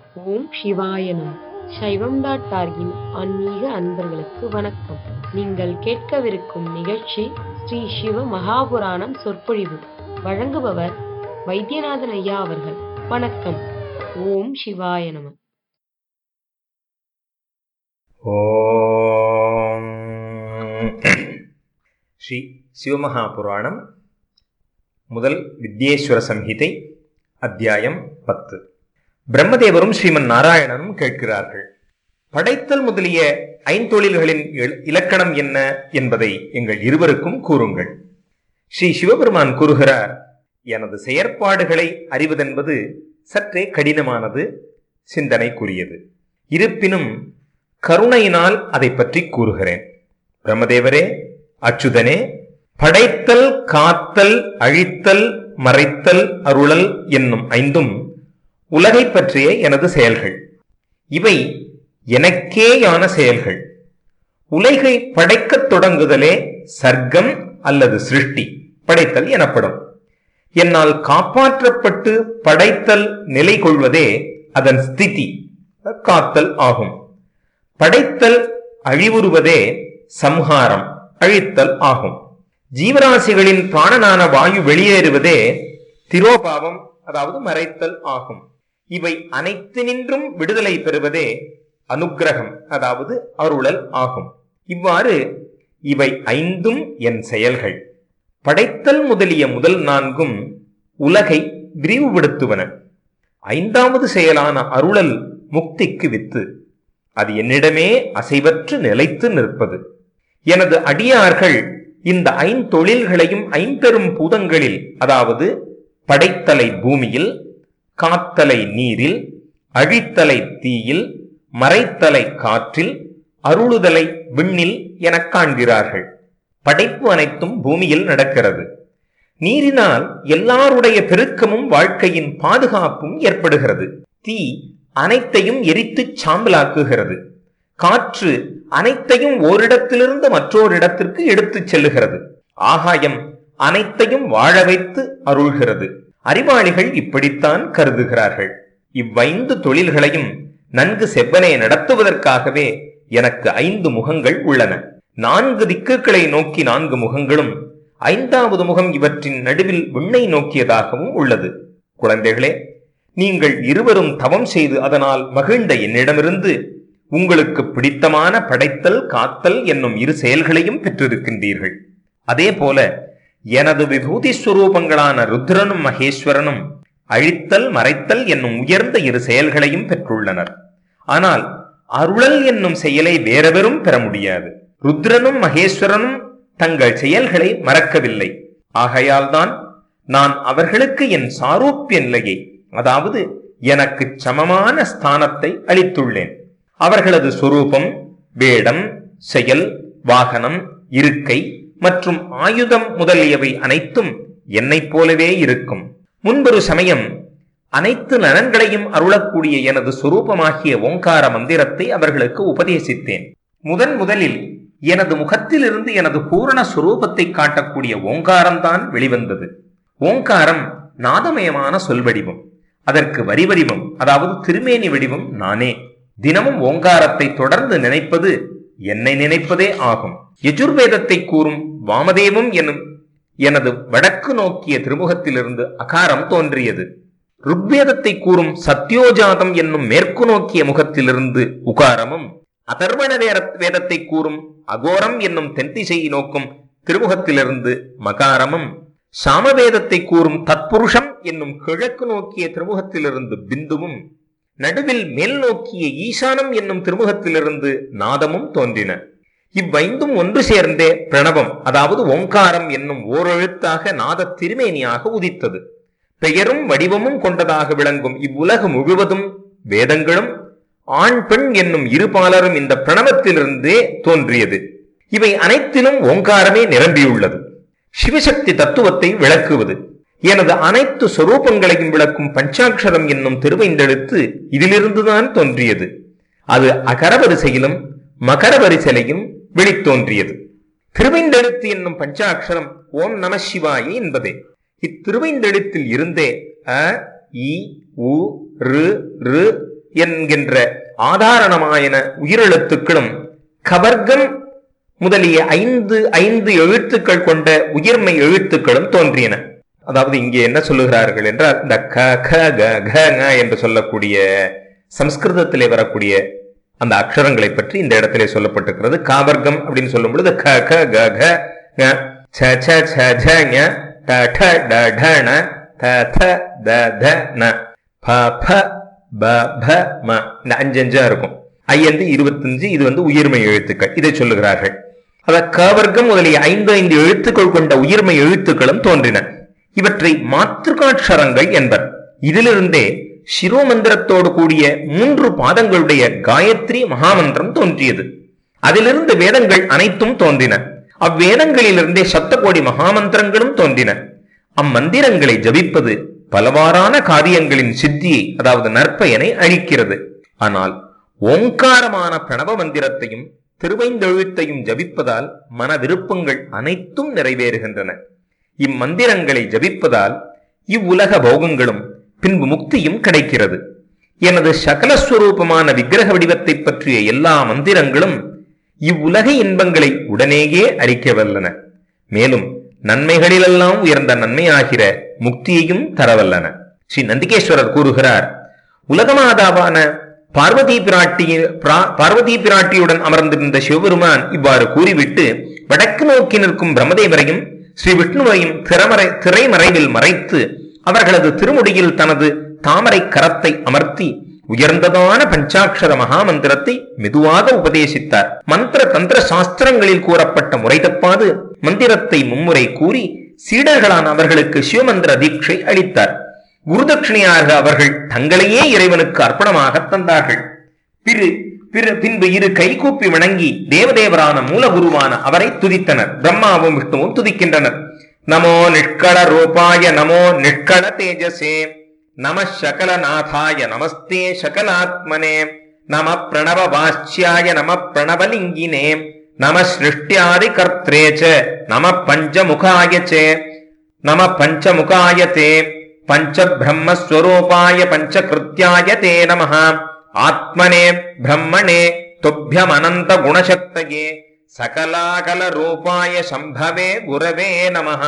ஓம் சிவாய நம சைவம் டாட் டார்கின் ஆன்மீக அன்பர்களுக்கு வணக்கம் நீங்கள் கேட்கவிருக்கும் நிகழ்ச்சி ஸ்ரீ சிவ மகாபுராணம் சொற்பொழிவு வழங்குபவர் வைத்தியநாதன் ஐயா அவர்கள் வணக்கம் ஓம் சிவாய நம ஓம் ஸ்ரீ சிவமகாபுராணம் முதல் வித்யேஸ்வர சம்ஹிதை அத்தியாயம் பத்து பிரம்மதேவரும் ஸ்ரீமன் நாராயணனும் கேட்கிறார்கள் படைத்தல் முதலிய ஐந்தொழில்களின் இல- இலக்கணம் என்ன என்பதை எங்கள் இருவருக்கும் கூறுங்கள் ஸ்ரீ சிவபெருமான் கூறுகிறார் எனது செயற்பாடுகளை அறிவதென்பது சற்றே கடினமானது சிந்தனைக்குரியது இருப்பினும் கருணையினால் அதை பற்றி கூறுகிறேன் பிரம்மதேவரே அச்சுதனே படைத்தல் காத்தல் அழித்தல் மறைத்தல் அருளல் என்னும் ஐந்தும் உலகை பற்றிய எனது செயல்கள் இவை எனக்கேயான செயல்கள் உலகை படைக்கத் தொடங்குதலே சர்க்கம் அல்லது சிருஷ்டி படைத்தல் எனப்படும் என்னால் காப்பாற்றப்பட்டு படைத்தல் நிலை கொள்வதே அதன் ஸ்திதி காத்தல் ஆகும் படைத்தல் அழிவுறுவதே சம்ஹாரம் அழித்தல் ஆகும் ஜீவராசிகளின் பிராணனான வாயு வெளியேறுவதே திரோபாவம் அதாவது மறைத்தல் ஆகும் இவை அனைத்தினின்றும் விடுதலை பெறுவதே அனுக்கிரகம் அதாவது அருளல் ஆகும் இவ்வாறு இவை ஐந்தும் என் செயல்கள் படைத்தல் முதலிய முதல் நான்கும் உலகை விரிவுபடுத்துவன ஐந்தாவது செயலான அருளல் முக்திக்கு வித்து அது என்னிடமே அசைவற்று நிலைத்து நிற்பது எனது அடியார்கள் இந்த ஐந்தொழில்களையும் ஐம்பெரும் பூதங்களில் அதாவது படைத்தலை பூமியில் காத்தலை நீரில் அழித்தலை தீயில் மறைத்தலை காற்றில் அருளுதலை விண்ணில் எனக் காண்கிறார்கள் படைப்பு அனைத்தும் பூமியில் நடக்கிறது நீரினால் எல்லாருடைய பெருக்கமும் வாழ்க்கையின் பாதுகாப்பும் ஏற்படுகிறது தீ அனைத்தையும் எரித்துச் சாம்பலாக்குகிறது காற்று அனைத்தையும் ஓரிடத்திலிருந்து மற்றோரிடத்திற்கு எடுத்துச் செல்லுகிறது ஆகாயம் அனைத்தையும் வாழ வைத்து அருள்கிறது அறிவாளிகள் இப்படித்தான் கருதுகிறார்கள் இவ்வைந்து தொழில்களையும் நன்கு செவ்வனே நடத்துவதற்காகவே எனக்கு ஐந்து முகங்கள் உள்ளன நான்கு திக்குகளை நோக்கி நான்கு முகங்களும் ஐந்தாவது முகம் இவற்றின் நடுவில் விண்ணை நோக்கியதாகவும் உள்ளது குழந்தைகளே நீங்கள் இருவரும் தவம் செய்து அதனால் மகிழ்ந்த என்னிடமிருந்து உங்களுக்கு பிடித்தமான படைத்தல் காத்தல் என்னும் இரு செயல்களையும் பெற்றிருக்கின்றீர்கள் அதே போல எனது விபூதி ஸ்வரூபங்களான ருத்ரனும் மகேஸ்வரனும் அழித்தல் மறைத்தல் என்னும் உயர்ந்த இரு செயல்களையும் பெற்றுள்ளனர் ஆனால் அருளல் என்னும் செயலை வேறெவரும் பெற முடியாது ருத்ரனும் மகேஸ்வரனும் தங்கள் செயல்களை மறக்கவில்லை ஆகையால்தான் நான் அவர்களுக்கு என் சாரூப்பிய நிலையை அதாவது எனக்கு சமமான ஸ்தானத்தை அளித்துள்ளேன் அவர்களது சொரூபம் வேடம் செயல் வாகனம் இருக்கை மற்றும் ஆயுதம் முதலியவை அனைத்தும் என்னைப் போலவே இருக்கும் முன்பொரு சமயம் அனைத்து நலன்களையும் அருளக்கூடிய எனது சொரூபமாகிய ஓங்கார மந்திரத்தை அவர்களுக்கு உபதேசித்தேன் முதன் முதலில் எனது முகத்திலிருந்து எனது பூரண சுரூபத்தை காட்டக்கூடிய ஓங்காரம்தான் வெளிவந்தது ஓங்காரம் நாதமயமான சொல் வடிவம் அதற்கு வரி வடிவம் அதாவது திருமேனி வடிவம் நானே தினமும் ஓங்காரத்தை தொடர்ந்து நினைப்பது என்னை நினைப்பதே ஆகும் யஜுர்வேதத்தை கூறும் வாமதேவம் எனும் எனது வடக்கு நோக்கிய திருமுகத்திலிருந்து அகாரம் தோன்றியது ருக்வேதத்தை கூறும் சத்யோஜாதம் என்னும் மேற்கு நோக்கிய முகத்திலிருந்து உகாரமும் அதர்வண வேர- வேதத்தை கூறும் அகோரம் என்னும் தென்திசையை நோக்கும் திருமுகத்திலிருந்து மகாரமும் சாமவேதத்தை கூறும் தத்புருஷம் என்னும் கிழக்கு நோக்கிய திருமுகத்திலிருந்து பிந்துவும் நடுவில் மேல் நோக்கிய ஈசானம் என்னும் திருமுகத்திலிருந்து நாதமும் தோன்றின இவ்வைந்தும் ஒன்று சேர்ந்தே பிரணவம் அதாவது ஓங்காரம் என்னும் ஓரெழுத்தாக நாத திருமேனியாக உதித்தது பெயரும் வடிவமும் கொண்டதாக விளங்கும் இவ்வுலகு முழுவதும் வேதங்களும் ஆண் பெண் என்னும் இருபாலரும் இந்த பிரணவத்திலிருந்தே தோன்றியது இவை அனைத்திலும் ஓங்காரமே நிரம்பியுள்ளது சிவசக்தி தத்துவத்தை விளக்குவது எனது அனைத்து சொரூபங்களையும் விளக்கும் பஞ்சாட்சரம் என்னும் திருவைந்தெழுத்து இதிலிருந்துதான் தோன்றியது அது அகர வரிசையிலும் மகர வரிசையிலும் வெளித்தோன்றியது திருவைந்தெழுத்து என்னும் பஞ்சாட்சரம் ஓம் நம சிவாய என்பதே இத்திருவைந்தெழுத்தில் இருந்தே அ இ உ ரு ரு என்கின்ற ஆதாரணமாயன உயிரெழுத்துக்களும் கவர்க்கம் முதலிய ஐந்து ஐந்து எழுத்துக்கள் கொண்ட உயிர்மை எழுத்துக்களும் தோன்றியன அதாவது இங்கே என்ன சொல்லுகிறார்கள் என்றால் இந்த க க க க ங என்று சொல்லக்கூடிய சம்ஸ்கிருதத்திலே வரக்கூடிய அந்த அக்ஷரங்களை பற்றி இந்த இடத்திலே சொல்லப்பட்டிருக்கிறது காவர்க்கம் அப்படின்னு சொல்லும் பொழுது க க க க ங, ச ச ச ஜ ஞ ட ட ட ட ண த த த த ந ப ப ப ப ம இந்த அஞ்சு அஞ்சா இருக்கும் ஐ வந்து இருபத்தஞ்சு இது வந்து உயிர்மை எழுத்துக்கள் இதை சொல்லுகிறார்கள் அத கவர்க்கம் முதலிய ஐந்து ஐந்து எழுத்துக்கள் கொண்ட உயிர்மை எழுத்துக்களும் தோன்றின இவற்றை மாத்திருக்காட்சரங்கள் என்பர் இதிலிருந்தே சிரோமந்திரத்தோடு கூடிய மூன்று பாதங்களுடைய காயத்ரி மகாமந்திரம் தோன்றியது அதிலிருந்து வேதங்கள் அனைத்தும் தோன்றின அவ்வேதங்களிலிருந்தே சப்தகோடி மகாமந்திரங்களும் தோன்றின அம்மந்திரங்களை ஜபிப்பது பலவாறான காரியங்களின் சித்தியை அதாவது நற்பயனை அளிக்கிறது ஆனால் ஓங்காரமான பிரணவ மந்திரத்தையும் திருவைந்தெழுத்தையும் ஜபிப்பதால் மன விருப்பங்கள் அனைத்தும் நிறைவேறுகின்றன இம்மந்திரங்களை ஜபிப்பதால் இவ்வுலக போகங்களும் பின்பு முக்தியும் கிடைக்கிறது எனது சகலஸ்வரூபமான விக்கிரக வடிவத்தை பற்றிய எல்லா மந்திரங்களும் இவ்வுலக இன்பங்களை உடனேயே அளிக்க வல்லன மேலும் நன்மைகளிலெல்லாம் உயர்ந்த நன்மையாகிற முக்தியையும் தரவல்லன ஸ்ரீ நந்திகேஸ்வரர் கூறுகிறார் உலகமாதாவான பார்வதி பிராட்டி பிரா- பார்வதி பிராட்டியுடன் அமர்ந்திருந்த சிவபெருமான் இவ்வாறு கூறிவிட்டு வடக்கு நோக்கி நிற்கும் பிரம்மதேவரையும் ஸ்ரீ விஷ்ணுவையும் திறமறை திரைமறைவில் மறைத்து அவர்களது திருமுடியில் தனது தாமரை கரத்தை அமர்த்தி உயர்ந்ததான பஞ்சாட்சர மகாமந்திரத்தை மெதுவாக உபதேசித்தார் மந்திர தந்திர சாஸ்திரங்களில் கூறப்பட்ட முறை தப்பாது மந்திரத்தை மும்முறை கூறி சீடர்களான அவர்களுக்கு சிவமந்திர தீட்சை அளித்தார் குருதட்சிணையாக அவர்கள் தங்களையே இறைவனுக்கு அர்ப்பணமாக தந்தார்கள் பிறு பிற- பின்பு இரு கைகூப்பி வணங்கி தேவதேவரான மூலகுருவான அவரை துதித்தனர் பிரம்மாவும் விஷ்ணுவும் துதிக்கின்றனர் நமோ நிஷ்கள ரூபாய நமோ நிஷ்கள தேஜசே நம சகலநாதாய நமஸ்தே சகலாத்மனே நம பிரணவ வாச்சியாய நம பிரணவலிங்கினே நம சிருஷ்டியாதி கர்த்தே ச நம பஞ்சமுகாய சே நம பஞ்சமுகாய தே பஞ்ச பிரம்மஸ்வரூபாய பஞ்சகிருத்தியாய தே நம ஆத்மனே பிரம்மணே துப்பியமனந்த குணசக்தயே சகலாகல ரூபாய சம்பவே குரவே நமஹ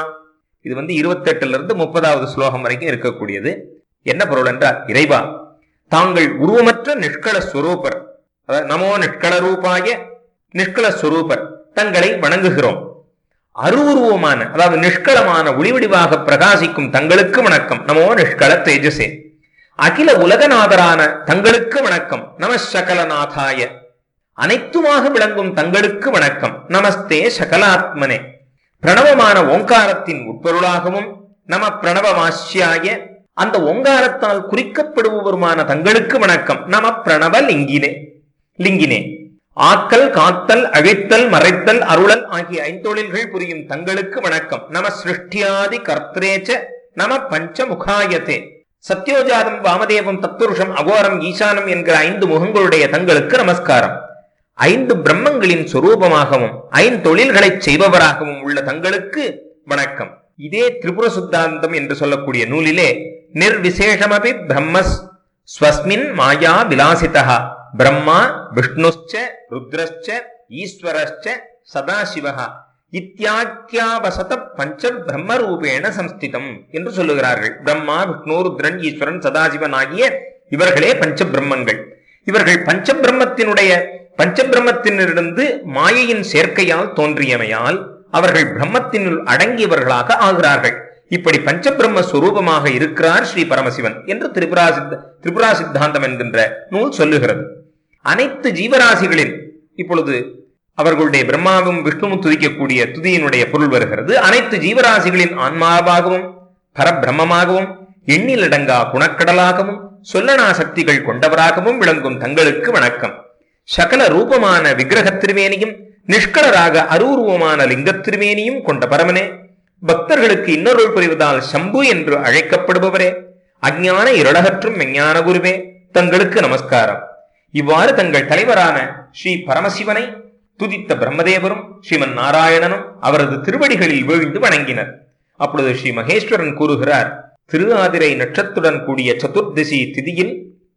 இது வந்து இருபத்தெட்டுல இருந்து முப்பதாவது ஸ்லோகம் வரைக்கும் இருக்கக்கூடியது என்ன பொருள் என்றால் இறைவா தாங்கள் உருவமற்ற நிஷ்கள ஸ்வரூபர் அதாவது நமோ நிஷ்கள ரூபாய நிஷ்கள ஸ்வரூபர் தங்களை வணங்குகிறோம் அருவுருவமான அதாவது நிஷ்களமான ஒளிவடிவாக பிரகாசிக்கும் தங்களுக்கு வணக்கம் நமோ நிஷ்கள தேஜசே அகில உலகநாதரான தங்களுக்கு வணக்கம் நம சகலநாதாய அனைத்துமாக விளங்கும் தங்களுக்கு வணக்கம் நமஸ்தே சகலாத்மனே பிரணவமான ஓங்காரத்தின் உட்பொருளாகவும் நம பிரணவமாசியாய அந்த ஓங்காரத்தால் குறிக்கப்படுபவருமான தங்களுக்கு வணக்கம் நம பிரணவ லிங்கினே லிங்கினே ஆக்கல் காத்தல் அழைத்தல் மறைத்தல் அருளல் ஆகிய ஐந்தொழில்கள் புரியும் தங்களுக்கு வணக்கம் நம சிருஷ்டியாதி கர்த்தரேச்ச நம பஞ்சமுகாயத்தே சத்யோஜாதம் வாமதேவம் தத்துருஷம் அகோரம் ஈசானம் என்கிற ஐந்து முகங்களுடைய தங்களுக்கு நமஸ்காரம் ஐந்து பிரம்மங்களின் சொரூபமாகவும் ஐந்தொழில்களைச் செய்பவராகவும் உள்ள தங்களுக்கு வணக்கம் இதே திரிபுர சுத்தாந்தம் என்று சொல்லக்கூடிய நூலிலே நிர்விசேஷமபி பிரம்மஸ் ஸ்வஸ்மின் மாயா விலாசிதா பிரம்மா விஷ்ணுச்ச ருத்ரஸ்ச ஈஸ்வரஸ்ச சதாசிவஹா இத்தியாக்கியாவசத பஞ்ச பிரம்ம ரூபேண சம்ஸ்திதம் என்று சொல்லுகிறார்கள் பிரம்மா விஷ்ணு ருத்ரன் ஈஸ்வரன் சதாசிவன் ஆகிய இவர்களே பஞ்ச பிரம்மங்கள் இவர்கள் பஞ்ச பிரம்மத்தினுடைய பஞ்ச பிரம்மத்தினிலிருந்து மாயையின் சேர்க்கையால் தோன்றியமையால் அவர்கள் பிரம்மத்தினுள் அடங்கியவர்களாக ஆகிறார்கள் இப்படி பஞ்சபிரம்ம ஸ்வரூபமாக இருக்கிறார் ஸ்ரீ பரமசிவன் என்று திரிபுரா சித்த திரிபுரா சித்தாந்தம் என்கின்ற நூல் சொல்லுகிறது அனைத்து ஜீவராசிகளின் இப்பொழுது அவர்களுடைய பிரம்மாவும் விஷ்ணுவும் துதிக்கக்கூடிய துதியினுடைய பொருள் வருகிறது அனைத்து ஜீவராசிகளின் ஆன்மாவாகவும் பரபிரம்மமாகவும் எண்ணிலடங்கா குணக்கடலாகவும் சொல்லனா சக்திகள் கொண்டவராகவும் விளங்கும் தங்களுக்கு வணக்கம் சகல ரூபமான விக்கிரக திருமேனியும் நிஷ்கலராக அரூர்வமான லிங்கத் திருமேனியும் கொண்ட பரமனே பக்தர்களுக்கு இன்னொருள் புரிவதால் சம்பு என்று அழைக்கப்படுபவரே அஞ்ஞான இருளகற்றும் விஞ்ஞான குருவே தங்களுக்கு நமஸ்காரம் இவ்வாறு தங்கள் தலைவரான ஸ்ரீ பரமசிவனை துதித்த பிரம்மதேவரும் ஸ்ரீமன் நாராயணனும் அவரது திருவடிகளில் வீழ்ந்து வணங்கினர் அப்பொழுது ஸ்ரீ மகேஸ்வரன் கூறுகிறார் திருஆதிரை நட்சத்துடன் கூடிய சதுர்தசி திதியில்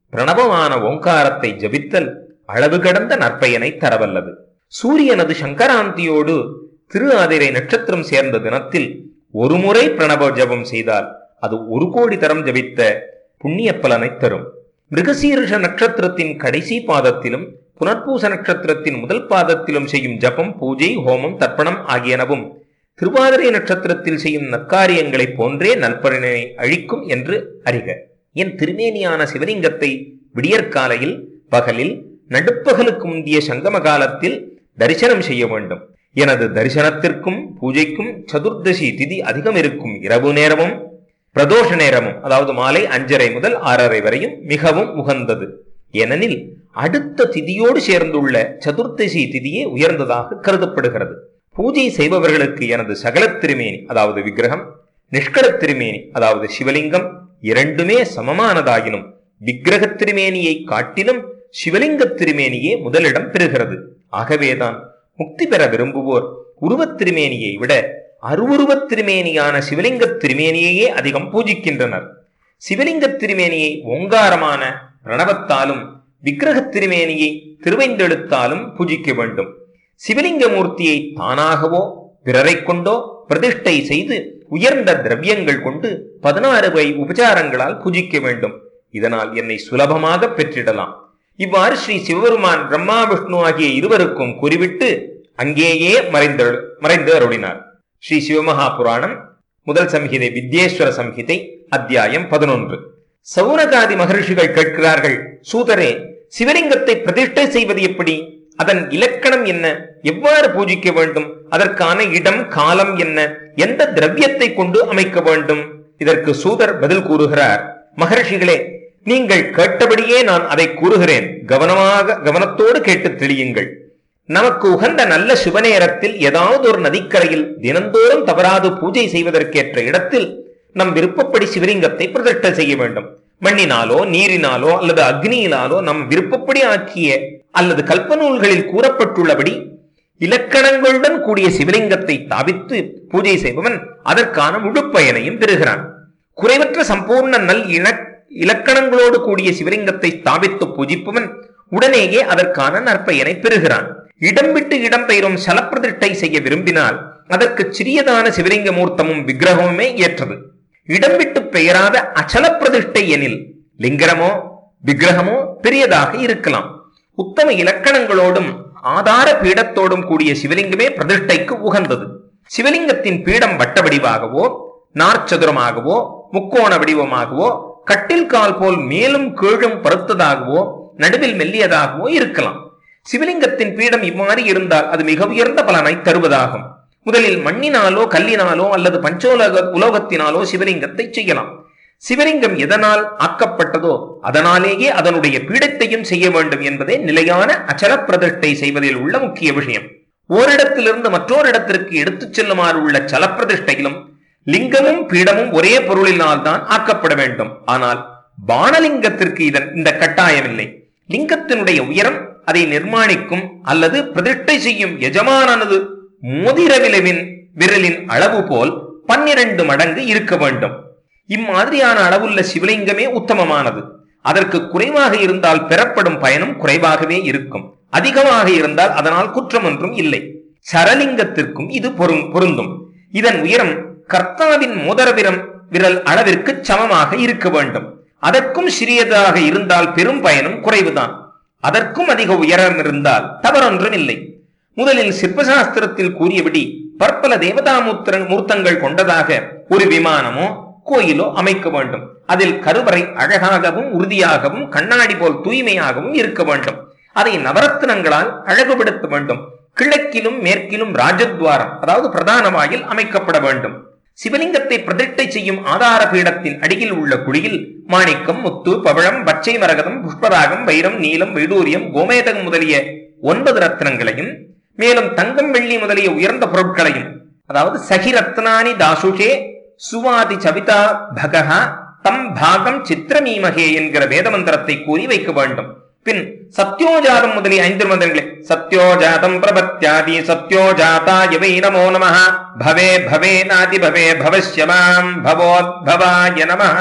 பிரணவமான ஓங்காரத்தை ஜபித்தல் அளவு கடந்த நற்பயனை தரவல்லது சூரியனது சங்கராந்தியோடு திரு ஆதிரை நட்சத்திரம் சேர்ந்த தினத்தில் ஒருமுறை பிரணவ ஜபம் செய்தால் அது ஒரு கோடி தரம் ஜபித்த புண்ணிய பலனை தரும் மிருகசீரிஷ நட்சத்திரத்தின் கடைசி பாதத்திலும் புனர்பூச நட்சத்திரத்தின் முதல் பாதத்திலும் செய்யும் ஜபம் பூஜை ஹோமம் தர்ப்பணம் ஆகியனவும் திருவாதிரை நட்சத்திரத்தில் செய்யும் நற்காரியங்களைப் போன்றே நல்பலனை அழிக்கும் என்று அறிக என் திருமேனியான சிவலிங்கத்தை விடியற்காலையில் பகலில் நடுப்பகலுக்கு முந்திய சங்கம காலத்தில் தரிசனம் செய்ய வேண்டும் எனது தரிசனத்திற்கும் பூஜைக்கும் சதுர்தசி திதி அதிகம் இருக்கும் இரவு நேரமும் பிரதோஷ நேரமும் அதாவது மாலை அஞ்சரை முதல் ஆறரை வரையும் மிகவும் உகந்தது ஏனெனில் அடுத்த திதியோடு சேர்ந்துள்ள சதுர்தசி திதியே உயர்ந்ததாக கருதப்படுகிறது பூஜை செய்பவர்களுக்கு எனது சகல திருமேனி அதாவது விக்கிரகம் நிஷ்கல திருமேனி அதாவது சிவலிங்கம் இரண்டுமே சமமானதாகினும் விக்கிரக திருமேனியை காட்டிலும் சிவலிங்க திருமேனியே முதலிடம் பெறுகிறது ஆகவேதான் முக்தி பெற விரும்புவோர் உருவத் திருமேனியை விட அருவுருவத் திருமேனியான சிவலிங்க திருமேனியையே அதிகம் பூஜிக்கின்றனர் சிவலிங்க திருமேனியை ஓங்காரமான ரணவத்தாலும் விக்கிரக திருமேனியை திருவைந்தெழுத்தாலும் பூஜிக்க வேண்டும் சிவலிங்க மூர்த்தியை தானாகவோ பிறரை கொண்டோ பிரதிஷ்டை செய்து உயர்ந்த திரவியங்கள் கொண்டு பதினாறு வகை உபச்சாரங்களால் பூஜிக்க வேண்டும் இதனால் என்னை சுலபமாக பெற்றிடலாம் இவ்வாறு ஸ்ரீ சிவபெருமான் பிரம்மா விஷ்ணு ஆகிய இருவருக்கும் கூறிவிட்டு அங்கேயே மறைந்து மறைந்து அருளினார் ஸ்ரீ சிவமகா புராணம் முதல் சம்ஹிதை வித்யேஸ்வர சம்ஹிதை அத்தியாயம் பதினொன்று சௌனகாதி மகர்ஷிகள் கேட்கிறார்கள் சூதரே சிவலிங்கத்தை பிரதிஷ்டை செய்வது எப்படி அதன் இலக்கணம் என்ன எவ்வாறு பூஜிக்க வேண்டும் அதற்கான இடம் காலம் என்ன எந்த திரவியத்தை கொண்டு அமைக்க வேண்டும் இதற்கு சூதர் பதில் கூறுகிறார் மகர்ஷிகளே நீங்கள் கேட்டபடியே நான் அதை கூறுகிறேன் கவனமாக கவனத்தோடு கேட்டு தெளியுங்கள் நமக்கு உகந்த நல்ல சுப நேரத்தில் ஏதாவது ஒரு நதிக்கரையில் தினந்தோறும் தவறாது பூஜை செய்வதற்கேற்ற இடத்தில் நம் விருப்பப்படி சிவலிங்கத்தை பிரதிஷ்டை செய்ய வேண்டும் மண்ணினாலோ நீரினாலோ அல்லது அக்னியினாலோ நம் விருப்பப்படி ஆக்கிய அல்லது கல்பநூல்களில் கூறப்பட்டுள்ளபடி இலக்கணங்களுடன் கூடிய சிவலிங்கத்தை தாவித்து பூஜை செய்பவன் அதற்கான முழு பயனையும் பெறுகிறான் குறைவற்ற சம்பூர்ண நல் இணக் இலக்கணங்களோடு கூடிய சிவலிங்கத்தை ஸ்தாபித்து பூஜிப்பவன் உடனேயே அதற்கான நற்பயனை பெறுகிறான் இடம் விட்டு இடம் பெயரும் சலப்பிரதிஷ்டை செய்ய விரும்பினால் அதற்கு சிறியதான சிவலிங்க மூர்த்தமும் விக்கிரகமுமே ஏற்றது இடம் விட்டு பெயராத அச்சல பிரதிஷ்டை எனில் லிங்கரமோ விக்கிரகமோ பெரியதாக இருக்கலாம் உத்தம இலக்கணங்களோடும் ஆதார பீடத்தோடும் கூடிய சிவலிங்கமே பிரதிஷ்டைக்கு உகந்தது சிவலிங்கத்தின் பீடம் வட்ட வடிவாகவோ நாற்சதுரமாகவோ முக்கோண வடிவமாகவோ கட்டில் கால் போல் மேலும் கீழும் பருத்ததாகவோ நடுவில் மெல்லியதாகவோ இருக்கலாம் சிவலிங்கத்தின் பீடம் இவ்வாறு இருந்தால் அது மிக உயர்ந்த பலனை தருவதாகும் முதலில் மண்ணினாலோ கல்லினாலோ அல்லது பஞ்சோலக உலோகத்தினாலோ சிவலிங்கத்தை செய்யலாம் சிவலிங்கம் எதனால் ஆக்கப்பட்டதோ அதனாலேயே அதனுடைய பீடத்தையும் செய்ய வேண்டும் என்பதே நிலையான அச்சல பிரதிஷ்டை செய்வதில் உள்ள முக்கிய விஷயம் ஓரிடத்திலிருந்து மற்றொரு இடத்திற்கு எடுத்துச் செல்லுமாறு உள்ள சலப்பிரதிஷ்டையிலும் லிங்கமும் பீடமும் ஒரே பொருளினால் தான் ஆக்கப்பட வேண்டும் ஆனால் பானலிங்கத்திற்கு இதன் இந்த கட்டாயம் இல்லை லிங்கத்தினுடைய உயரம் அதை நிர்மாணிக்கும் அல்லது பிரதிஷ்டை செய்யும் எஜமானது மோதிர விளைவின் விரலின் அளவு போல் பன்னிரண்டு மடங்கு இருக்க வேண்டும் இம்மாதிரியான அளவுள்ள சிவலிங்கமே உத்தமமானது அதற்கு குறைவாக இருந்தால் பெறப்படும் பயனும் குறைவாகவே இருக்கும் அதிகமாக இருந்தால் அதனால் குற்றம் ஒன்றும் இல்லை சரலிங்கத்திற்கும் இது பொருந்தும் இதன் உயரம் கர்த்தாவின் மோதரவிரம் விரல் அளவிற்கு சமமாக இருக்க வேண்டும் அதற்கும் சிறியதாக இருந்தால் பெரும் பயனும் குறைவுதான் அதற்கும் அதிக உயரம் இருந்தால் தவறொன்றும் இல்லை முதலில் சிற்பசாஸ்திரத்தில் கூறியபடி பற்பல தேவதா மூர்த்தங்கள் கொண்டதாக ஒரு விமானமோ கோயிலோ அமைக்க வேண்டும் அதில் கருவறை அழகாகவும் உறுதியாகவும் கண்ணாடி போல் தூய்மையாகவும் இருக்க வேண்டும் அதை நவரத்னங்களால் அழகுபடுத்த வேண்டும் கிழக்கிலும் மேற்கிலும் ராஜத்வாரம் அதாவது பிரதான வாயில் அமைக்கப்பட வேண்டும் சிவலிங்கத்தை பிரதிஷ்டை செய்யும் ஆதார பீடத்தின் அடியில் உள்ள குழியில் மாணிக்கம் முத்து பவழம் பச்சை மரகதம் புஷ்பராகம் வைரம் நீலம் வைடூரியம் கோமேதகம் முதலிய ஒன்பது ரத்னங்களையும் மேலும் தங்கம் வெள்ளி முதலிய உயர்ந்த பொருட்களையும் அதாவது சகிரத்னானி தாசுஷே சுவாதி சவிதா பகஹா தம் பாகம் சித்திரமீமகே என்கிற வேத மந்திரத்தை கூறி வைக்க வேண்டும் பின் சத்யோஜாதம் முதலிய ஐந்து மந்திரங்களே சத்யோஜாதம் பிரபத்யாதி சத்யோஜாதாய வை நமோ நம பவே பவே நாதி பவே பவஷ்யமாம் பவோத்பவாய நம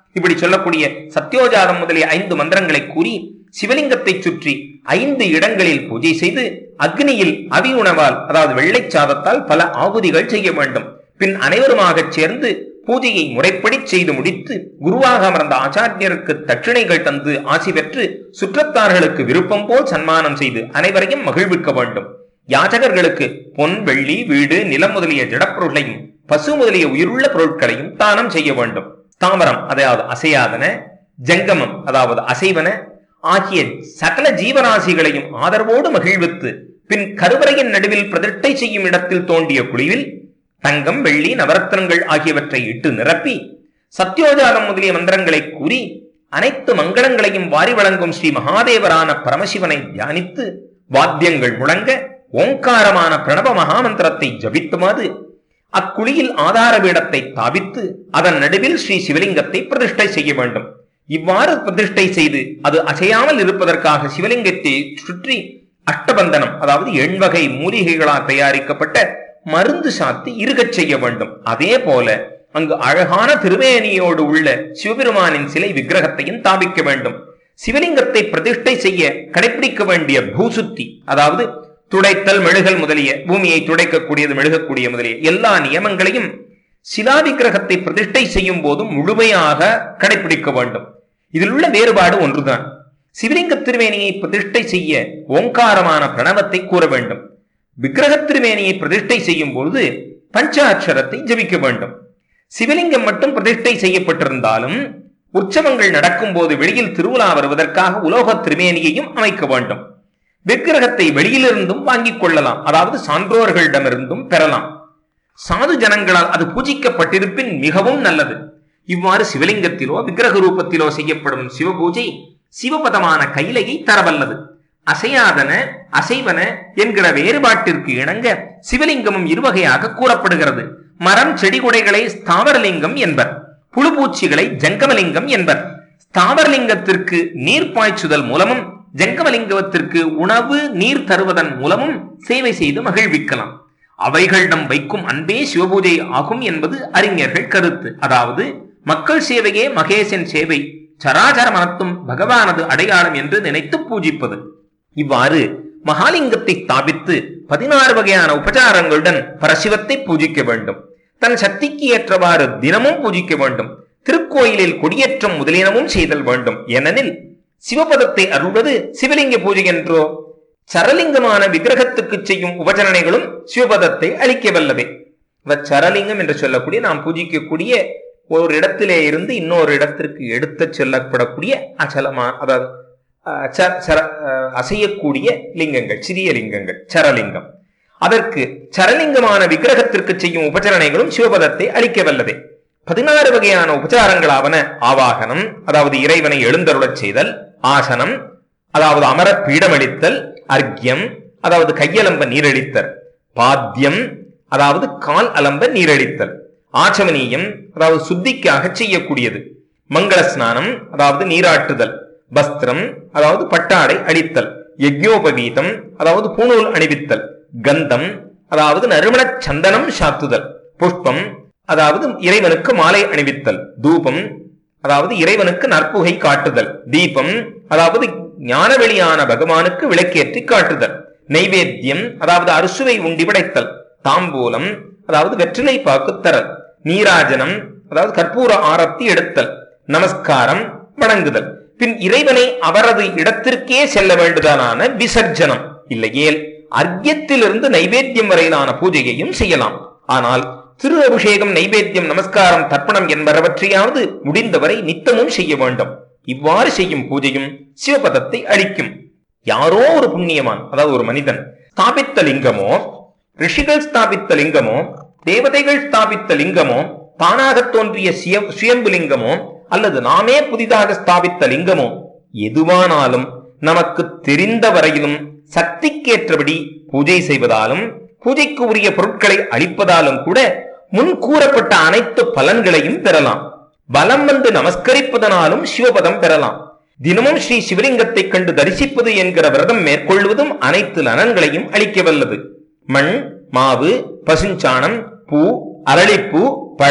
இப்படி சொல்லக்கூடிய சத்யோஜாதம் முதலிய ஐந்து மந்திரங்களை கூறி சிவலிங்கத்தை சுற்றி ஐந்து இடங்களில் பூஜை செய்து அக்னியில் அவி உணவால் அதாவது வெள்ளை சாதத்தால் பல ஆகுதிகள் செய்ய வேண்டும் பின் அனைவருமாக சேர்ந்து பூஜையை முறைப்படி செய்து முடித்து குருவாக அமர்ந்த ஆச்சாரியருக்கு தட்சிணைகள் தந்து ஆசி பெற்று சுற்றத்தார்களுக்கு விருப்பம் போல் சன்மானம் செய்து அனைவரையும் மகிழ்விக்க வேண்டும் யாச்சகர்களுக்கு பொன் வெள்ளி வீடு நிலம் முதலிய ஜடப்பொருளையும் பசு முதலிய உயிருள்ள பொருட்களையும் தானம் செய்ய வேண்டும் தாமரம் அதாவது அசையாதன ஜங்கமம் அதாவது அசைவன ஆகிய சகல ஜீவராசிகளையும் ஆதரவோடு மகிழ்வித்து பின் கருவறையின் நடுவில் பிரதிஷ்டை செய்யும் இடத்தில் தோண்டிய குழிவில் தங்கம் வெள்ளி நவரத்னங்கள் ஆகியவற்றை இட்டு நிரப்பி சத்யோஜாதம் முதலிய மந்திரங்களை கூறி அனைத்து மங்களங்களையும் வாரி வழங்கும் ஸ்ரீ மகாதேவரான பரமசிவனை தியானித்து வாத்தியங்கள் முழங்க ஓங்காரமான பிரணவ மகாமந்திரத்தை ஜபித்துமாது அக்குழியில் ஆதார பீடத்தை தாபித்து அதன் நடுவில் ஸ்ரீ சிவலிங்கத்தை பிரதிஷ்டை செய்ய வேண்டும் இவ்வாறு பிரதிஷ்டை செய்து அது அசையாமல் இருப்பதற்காக சிவலிங்கத்தை சுற்றி அஷ்டபந்தனம் அதாவது எண்வகை மூலிகைகளால் தயாரிக்கப்பட்ட மருந்து சாத்தி இருக்கச் செய்ய வேண்டும் அதே போல அங்கு அழகான திருமேனியோடு உள்ள சிவபெருமானின் சிலை விக்கிரகத்தையும் தாபிக்க வேண்டும் சிவலிங்கத்தை பிரதிஷ்டை செய்ய கடைபிடிக்க வேண்டிய பூசுத்தி அதாவது துடைத்தல் மெழுகல் முதலிய பூமியை துடைக்கக்கூடியது மெழுகக்கூடிய முதலிய எல்லா நியமங்களையும் சிலா விக்கிரகத்தை பிரதிஷ்டை செய்யும் போதும் முழுமையாக கடைபிடிக்க வேண்டும் இதில் உள்ள வேறுபாடு ஒன்றுதான் சிவலிங்க திருமேனியை பிரதிஷ்டை செய்ய ஓங்காரமான பிரணவத்தை கூற வேண்டும் விக்கிரக திருமேனியை பிரதிஷ்டை செய்யும் பொழுது பஞ்சாட்சரத்தை ஜபிக்க வேண்டும் சிவலிங்கம் மட்டும் பிரதிஷ்டை செய்யப்பட்டிருந்தாலும் உற்சவங்கள் நடக்கும் போது வெளியில் திருவிழா வருவதற்காக உலோக திருமேனியையும் அமைக்க வேண்டும் விக்கிரகத்தை வெளியிலிருந்தும் வாங்கிக் கொள்ளலாம் அதாவது சான்றோர்களிடமிருந்தும் பெறலாம் சாது ஜனங்களால் அது பூஜிக்கப்பட்டிருப்பின் மிகவும் நல்லது இவ்வாறு சிவலிங்கத்திலோ விக்கிரக ரூபத்திலோ செய்யப்படும் சிவபூஜை சிவபதமான கைலையை தரவல்லது அசையாதன அசைவன என்கிற வேறுபாட்டிற்கு இணங்க சிவலிங்கமும் இருவகையாக கூறப்படுகிறது மரம் செடி கொடைகளை ஸ்தாவரலிங்கம் என்பர் புழுபூச்சிகளை ஜங்கமலிங்கம் என்பர் ஸ்தாவரலிங்கத்திற்கு நீர் பாய்ச்சுதல் மூலமும் ஜங்கமலிங்கத்திற்கு உணவு நீர் தருவதன் மூலமும் சேவை செய்து மகிழ்விக்கலாம் அவைகளிடம் வைக்கும் அன்பே சிவபூஜை ஆகும் என்பது அறிஞர்கள் கருத்து அதாவது மக்கள் சேவையே மகேசன் சேவை சராசர மனத்தும் பகவானது அடையாளம் என்று நினைத்து பூஜிப்பது இவ்வாறு மகாலிங்கத்தை ஸ்தாபித்து பதினாறு வகையான உபச்சாரங்களுடன் பரசிவத்தை பூஜிக்க வேண்டும் தன் சக்திக்கு ஏற்றவாறு தினமும் பூஜிக்க வேண்டும் திருக்கோயிலில் கொடியேற்றம் முதலியனமும் செய்தல் வேண்டும் ஏனெனில் சிவபதத்தை அருள்வது சிவலிங்க பூஜை என்றோ சரலிங்கமான விக்கிரகத்துக்கு செய்யும் உபச்சரணைகளும் சிவபதத்தை அளிக்க வல்லவே சரலிங்கம் என்று சொல்லக்கூடிய நாம் பூஜிக்கக்கூடிய ஒரு இடத்திலே இருந்து இன்னொரு இடத்திற்கு எடுத்து செல்லப்படக்கூடிய அச்சலமான அதாவது அஹ், ச- சர- அஹ், அசையக்கூடிய லிங்கங்கள் சிறிய லிங்கங்கள் சரலிங்கம் அதற்கு சரலிங்கமான விக்கிரகத்திற்கு செய்யும் உபச்சரணைகளும் சிவபதத்தை அளிக்க வல்லதே பதினாறு வகையான உபச்சாரங்களாவன ஆவாகனம் அதாவது இறைவனை எழுந்தருளச் செய்தல் ஆசனம் அதாவது அமர பீடமளித்தல் அர்க்யம் அதாவது கையலம்ப நீரழித்தல் பாத்தியம் அதாவது கால் அலம்ப நீரழித்தல் ஆச்சமனீயம் அதாவது சுத்திக்காக செய்யக்கூடியது மங்கள ஸ்நானம் அதாவது நீராட்டுதல் வஸ்திரம் அதாவது பட்டாடை அளித்தல் யஜ்ஞோபவீதம் அதாவது பூணூல் அணிவித்தல் கந்தம் அதாவது நறுமணச் சந்தனம் சாத்துதல் புஷ்பம் அதாவது இறைவனுக்கு மாலை அணிவித்தல் தூபம் அதாவது இறைவனுக்கு நற்புகை காட்டுதல் தீபம் அதாவது ஞானவெளியான பகவானுக்கு விளக்கேற்றி காட்டுதல் நைவேத்தியம் அதாவது அறுசுவை உண்டி படைத்தல் தாம்பூலம் அதாவது வெற்றிலை பாக்கு தரல் நீராஜனம் அதாவது கற்பூர ஆரத்தி எடுத்தல் நமஸ்காரம் வணங்குதல் பின் இறைவனை அவரது இடத்திற்கே செல்ல வேண்டுதலான விசர்ஜனம் இல்லையேல் அர்க்கியத்திலிருந்து நைவேத்தியம் வரையிலான பூஜையையும் செய்யலாம் ஆனால் திரு அபிஷேகம் நைவேத்தியம் நமஸ்காரம் தர்ப்பணம் என்பவற்றையாவது முடிந்தவரை நித்தமும் செய்ய வேண்டும் இவ்வாறு செய்யும் பூஜையும் சிவபதத்தை அளிக்கும் யாரோ ஒரு புண்ணியமான் அதாவது ஒரு மனிதன் ஸ்தாபித்த லிங்கமோ ரிஷிகள் ஸ்தாபித்த லிங்கமோ தேவதைகள் ஸ்தாபித்த லிங்கமோ தானாக தோன்றிய சிய சுயம்பு லிங்கமோ அல்லது நாமே புதிதாக ஸ்தாபித்த லிங்கமோ எதுவானாலும் நமக்கு தெரிந்த வரையிலும் சக்திக்கேற்றபடி பூஜை செய்வதாலும் பூஜைக்கு உரிய பொருட்களை அளிப்பதாலும் கூட முன் கூறப்பட்ட அனைத்து பலன்களையும் பெறலாம் பலம் வந்து நமஸ்கரிப்பதனாலும் சிவபதம் பெறலாம் தினமும் ஸ்ரீ சிவலிங்கத்தை கண்டு தரிசிப்பது என்கிற விரதம் மேற்கொள்வதும் அனைத்து நலன்களையும் அளிக்க வல்லது மண் மாவு பசுஞ்சாணம் பூ அரளிப்பூ பழம்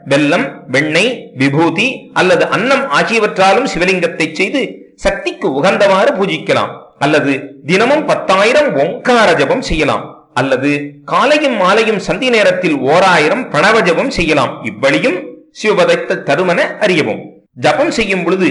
வெல்லம் வெண்ணெய் விபூதி அல்லது அன்னம் ஆகியவற்றாலும் சிவலிங்கத்தை செய்து சக்திக்கு உகந்தவாறு பூஜிக்கலாம் அல்லது தினமும் பத்தாயிரம் ஓங்கார ஜபம் செய்யலாம் அல்லது காலையும் மாலையும் சந்தி நேரத்தில் ஓராயிரம் பிரணவ ஜபம் செய்யலாம் இவ்வழியும் சிவபதைத்த தருமன அறியவும் ஜபம் செய்யும் பொழுது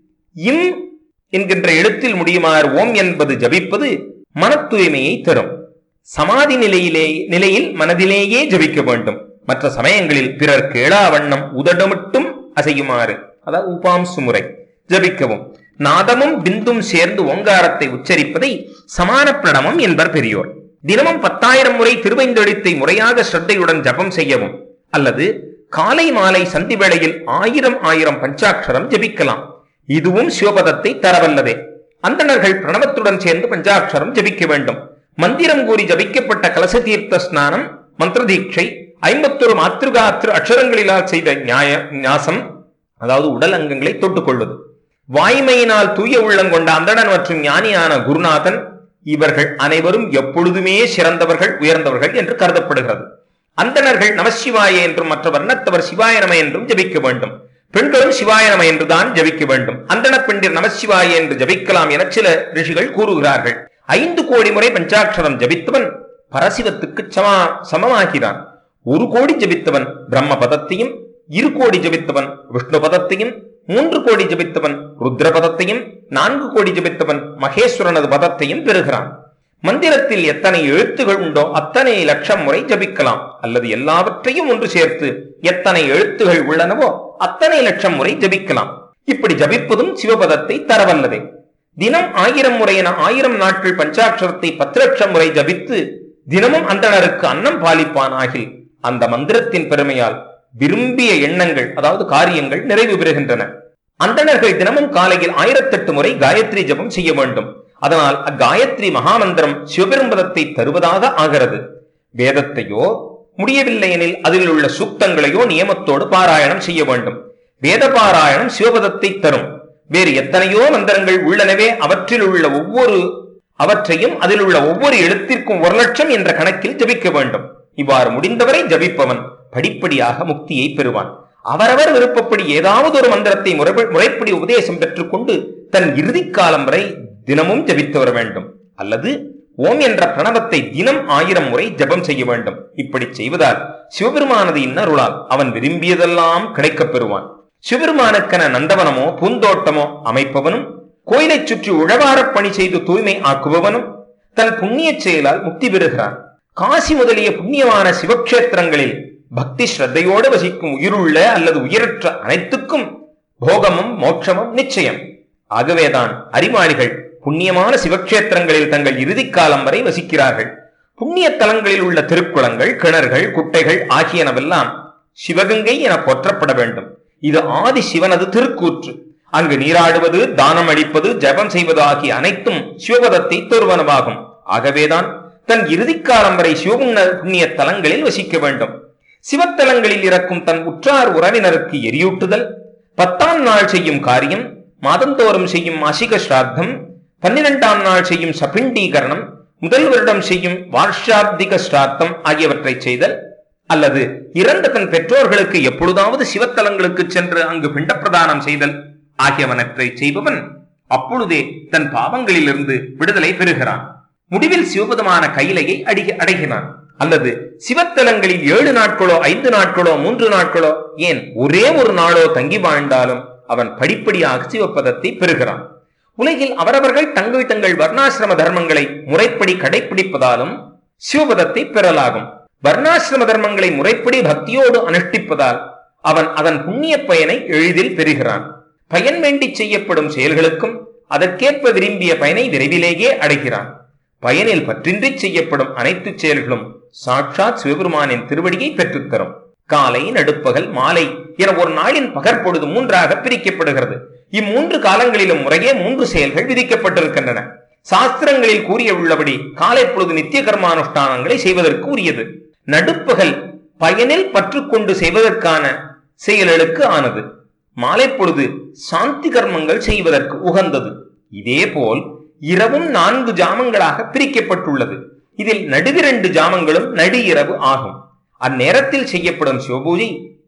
இம் என்கின்ற எழுத்தில் முடியுமாறு ஓம் என்பது ஜபிப்பது மன தூய்மையை தரும் சமாதி நிலையிலே நிலையில் மனதிலேயே ஜபிக்க வேண்டும் மற்ற சமயங்களில் பிறர் கேளா வண்ணம் உதடமிட்டும் அசையுமாறு அதாவது உபாம்சு முறை ஜபிக்கவும் நாதமும் பிந்தும் சேர்ந்து ஓங்காரத்தை உச்சரிப்பதை சமான பிரணவம் என்பர் பெரியோர் தினமும் பத்தாயிரம் முறை திருவைந்தெழுத்தை முறையாக ஸ்ரத்தையுடன் ஜபம் செய்யவும் அல்லது காலை மாலை சந்தி வேளையில் ஆயிரம் ஆயிரம் பஞ்சாட்சரம் ஜபிக்கலாம் இதுவும் சிவபதத்தை தரவல்லதே அந்தணர்கள் பிரணவத்துடன் சேர்ந்து பஞ்சாட்சரம் ஜபிக்க வேண்டும் மந்திரம் கூறி ஜபிக்கப்பட்ட கலச தீர்த்த ஸ்நானம் மந்திர தீட்சை ஐம்பத்தொரு மாத்திருகாத்திரு அக்ஷரங்களிலால் செய்த நியாய ஞாசம் அதாவது உடல் அங்கங்களை தொட்டுக்கொள்வது வாய்மையினால் தூய உள்ளம் கொண்ட அந்தணன் மற்றும் ஞானியான குருநாதன் இவர்கள் அனைவரும் எப்பொழுதுமே சிறந்தவர்கள் உயர்ந்தவர்கள் என்று கருதப்படுகிறது அந்தணர்கள் நமசிவாய என்றும் மற்ற வர்ணத்தவர் சிவாய நம என்றும் ஜபிக்க வேண்டும் பெண்களும் சிவாய நம என்றுதான் ஜபிக்க வேண்டும் அந்தண பெண்டிர் நமசிவாய என்று ஜபிக்கலாம் என சில ரிஷிகள் கூறுகிறார்கள் ஐந்து கோடி முறை பஞ்சாட்சரம் ஜபித்தவன் பரசிவத்துக்கு சமா சமமாகிறான் ஒரு கோடி ஜபித்தவன் பிரம்ம பதத்தையும் இரு கோடி ஜபித்தவன் விஷ்ணு பதத்தையும் மூன்று கோடி ஜபித்தவன் ருத்ர பதத்தையும் நான்கு கோடி ஜபித்தவன் மகேஸ்வரனது பதத்தையும் பெறுகிறான் மந்திரத்தில் எத்தனை எழுத்துகள் உண்டோ அத்தனை லட்சம் முறை ஜபிக்கலாம் அல்லது எல்லாவற்றையும் ஒன்று சேர்த்து எத்தனை எழுத்துகள் உள்ளனவோ அத்தனை லட்சம் முறை ஜபிக்கலாம் இப்படி ஜபிப்பதும் சிவபதத்தை தரவல்லதே தினம் ஆயிரம் முறை என ஆயிரம் நாட்கள் பஞ்சாட்சரத்தை பத்து லட்சம் முறை ஜபித்து தினமும் அந்தணருக்கு அன்னம் பாலிப்பானாகில் அந்த மந்திரத்தின் பெருமையால் விரும்பிய எண்ணங்கள் அதாவது காரியங்கள் நிறைவு பெறுகின்றன அந்தணர்கள் தினமும் காலையில் ஆயிரத்தெட்டு முறை காயத்ரி ஜபம் செய்ய வேண்டும் அதனால் அக்காயத்ரி மகாமந்திரம் சிவபெரும்பதத்தை தருவதாக ஆகிறது வேதத்தையோ முடியவில்லை எனில் அதில் உள்ள சூக்தங்களையோ நியமத்தோடு பாராயணம் செய்ய வேண்டும் வேத பாராயணம் சிவபதத்தை தரும் வேறு எத்தனையோ மந்திரங்கள் உள்ளனவே அவற்றில் உள்ள ஒவ்வொரு அவற்றையும் அதில் உள்ள ஒவ்வொரு எழுத்திற்கும் ஒரு லட்சம் என்ற கணக்கில் ஜபிக்க வேண்டும் இவ்வாறு முடிந்தவரை ஜபிப்பவன் படிப்படியாக முக்தியை பெறுவான் அவரவர் விருப்பப்படி ஏதாவது ஒரு மந்திரத்தை முறைப்ப- முறைப்படி உபதேசம் பெற்றுக்கொண்டு தன் இறுதி காலம் வரை தினமும் ஜபித்து வர வேண்டும் அல்லது ஓம் என்ற பிரணவத்தை தினம் ஆயிரம் முறை ஜபம் செய்ய வேண்டும் இப்படி செய்வதால் சிவபெருமானது இன்னருளால் அவன் விரும்பியதெல்லாம் கிடைக்கப் பெறுவான் சிவபெருமானுக்கென நந்தவனமோ பூந்தோட்டமோ அமைப்பவனும் கோயிலைச் சுற்றி உழவாரப் பணி செய்து தூய்மை ஆக்குபவனும் தன் புண்ணியச் செயலால் முக்தி பெறுகிறான் காசி முதலிய புண்ணியமான சிவக்ஷேத்திரங்களில் பக்தி ஸ்ரத்தையோடு வசிக்கும் உயிருள்ள அல்லது உயிரற்ற அனைத்துக்கும் போகமும் மோட்சமும் நிச்சயம் ஆகவேதான் அறிவாளிகள் புண்ணியமான சிவக்ஷேத்திரங்களில் தங்கள் இறுதி காலம் வரை வசிக்கிறார்கள் புண்ணிய தலங்களில் உள்ள திருக்குளங்கள் கிணறுகள் குட்டைகள் ஆகியனவெல்லாம் சிவகங்கை என போற்றப்பட வேண்டும் இது ஆதி சிவனது திருக்கூற்று அங்கு நீராடுவது தானம் அளிப்பது ஜெபம் செய்வது ஆகிய அனைத்தும் சிவபதத்தை தருவனவாகும் ஆகவேதான் தன் இறுதிக்காலம் வரை சிவபுண்ண புண்ணிய தலங்களில் வசிக்க வேண்டும் சிவத்தலங்களில் இறக்கும் தன் உற்றார் உறவினருக்கு எரியூட்டுதல் பத்தாம் நாள் செய்யும் காரியம் மாதந்தோறும் செய்யும் அசிக ஸ்ராத்தம் பன்னிரெண்டாம் நாள் செய்யும் சபிண்டீகரணம் முதல் வருடம் செய்யும் வார்ஷாப்திக ஸ்ராத்தம் ஆகியவற்றை செய்தல் அல்லது இறந்த தன் பெற்றோர்களுக்கு எப்பொழுதாவது சிவத்தலங்களுக்கு சென்று அங்கு பிண்டப்பிரதானம் செய்தல் ஆகியவனற்றை செய்பவன் அப்பொழுதே தன் பாவங்களிலிருந்து விடுதலை பெறுகிறான் முடிவில் சிவபதமான கைலையை அடி அடைகிறான் அல்லது சிவத்தலங்களில் ஏழு நாட்களோ ஐந்து நாட்களோ மூன்று நாட்களோ ஏன் ஒரே ஒரு நாளோ தங்கி வாழ்ந்தாலும் அவன் படிப்படியாக சிவப்பதத்தை பெறுகிறான் உலகில் அவரவர்கள் தங்கள் தங்கள் வர்ணாசிரம தர்மங்களை முறைப்படி கடைபிடிப்பதாலும் சிவபதத்தை பெறலாகும் வர்ணாசிரம தர்மங்களை முறைப்படி பக்தியோடு அனுஷ்டிப்பதால் அவன் அதன் புண்ணிய பயனை எளிதில் பெறுகிறான் பயன் வேண்டி செய்யப்படும் செயல்களுக்கும் அதற்கேற்ப விரும்பிய பயனை விரைவிலேயே அடைகிறான் பயனில் பற்றின்றி செய்யப்படும் அனைத்து செயல்களும் சாட்சாத் சிவபெருமானின் திருவடியை பெற்றுத்தரும் காலை நடுப்பகல் மாலை என ஒரு நாளின் பகற்பொழுது மூன்றாக பிரிக்கப்படுகிறது இம்மூன்று காலங்களிலும் முறையே மூன்று செயல்கள் விதிக்கப்பட்டிருக்கின்றன சாஸ்திரங்களில் கூறிய உள்ளபடி காலை பொழுது நித்திய கர்மானுஷ்டானங்களை செய்வதற்கு உரியது நடுப்பகல் பயனில் பற்றுக்கொண்டு செய்வதற்கான செயல்களுக்கு ஆனது மாலை பொழுது சாந்தி கர்மங்கள் செய்வதற்கு உகந்தது இதேபோல் இரவும் நான்கு ஜாமங்களாக பிரிக்கப்பட்டுள்ளது இதில் நடுவிரண்டு ஜாமங்களும் நடு இரவு ஆகும் அந்நேரத்தில் செய்யப்படும் சிவபூஜை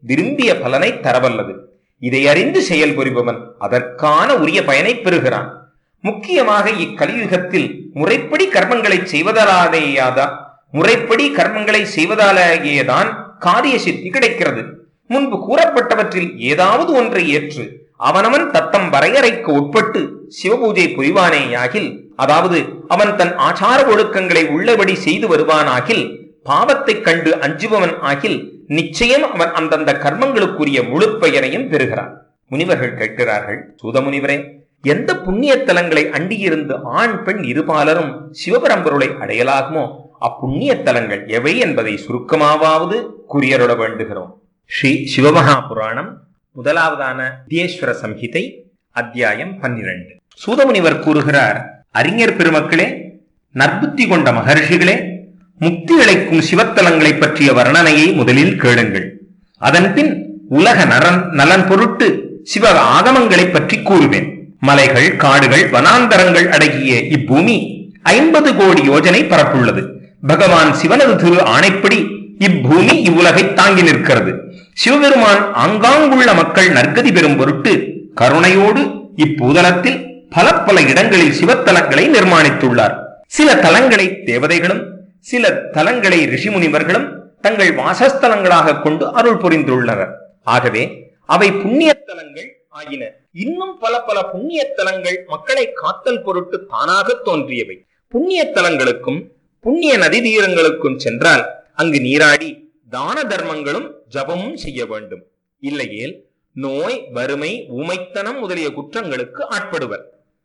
விரும்பிய பலனை தரவல்லது இதை அறிந்து செயல்புரிபவன் அதற்கான உரிய பயனை பெறுகிறான் முக்கியமாக இக்கலியுகத்தில் முறைப்படி கர்மங்களை செய்வதாலேயாதான் முறைப்படி கர்மங்களை செய்வதாலேயேதான் காரிய சித்தி கிடைக்கிறது முன்பு கூறப்பட்டவற்றில் ஏதாவது ஒன்றை ஏற்று அவனவன் தத்தம் வரையறைக்கு உட்பட்டு சிவபூஜை புரிவானேயாகில் அதாவது அவன் தன் ஆச்சார ஒழுக்கங்களை உள்ளபடி செய்து வருவானாகில் பாவத்தைக் கண்டு அஞ்சுபவன் ஆகில் நிச்சயம் அவன் அந்தந்த கர்மங்களுக்குரிய முழு பெயரையும் பெறுகிறான் முனிவர்கள் கேட்கிறார்கள் சூத முனிவரே எந்த புண்ணிய தலங்களை அண்டியிருந்து ஆண் பெண் இருபாலரும் சிவபரம்பொருளை அடையலாகுமோ அப்புண்ணிய தலங்கள் எவை என்பதை சுருக்கமாவது கூறியருட வேண்டுகிறோம் ஸ்ரீ சிவமகா புராணம் முதலாவதான வித்யேஸ்வர சம்ஹிதை அத்தியாயம் பன்னிரண்டு சூதமுனிவர் கூறுகிறார் அறிஞர் பெருமக்களே நற்புத்தி கொண்ட மகர்ஷிகளே முக்தி அளிக்கும் சிவத்தலங்களை பற்றிய வர்ணனையை முதலில் கேளுங்கள் அதன்பின் உலக நரன் நலன் பொருட்டு சிவ ஆகமங்களை பற்றி கூறுவேன் மலைகள் காடுகள் வனாந்தரங்கள் அடங்கிய இப்பூமி ஐம்பது கோடி யோஜனை பரப்புள்ளது பகவான் சிவனது திரு ஆணைப்படி இப்பூமி இவ்வுலகை தாங்கி நிற்கிறது சிவபெருமான் ஆங்காங்குள்ள மக்கள் நற்கதி பெறும் பொருட்டு கருணையோடு இப்பூதலத்தில் பல பல இடங்களில் சிவத்தலங்களை நிர்மாணித்துள்ளார் சில தலங்களை தேவதைகளும் சில தலங்களை ரிஷிமுனிவர்களும் தங்கள் வாசஸ்தலங்களாக கொண்டு அருள் புரிந்துள்ளனர் ஆகவே அவை புண்ணிய தலங்கள் ஆகின இன்னும் பல பல புண்ணிய தலங்கள் மக்களை காத்தல் பொருட்டு தானாக தோன்றியவை புண்ணிய தலங்களுக்கும் புண்ணிய நதி தீரங்களுக்கும் சென்றால் அங்கு நீராடி தான தர்மங்களும் ஜபமும் செய்ய வேண்டும் இல்லையேல் நோய் வறுமை ஊமைத்தனம் முதலிய குற்றங்களுக்கு ஆட்படுவர்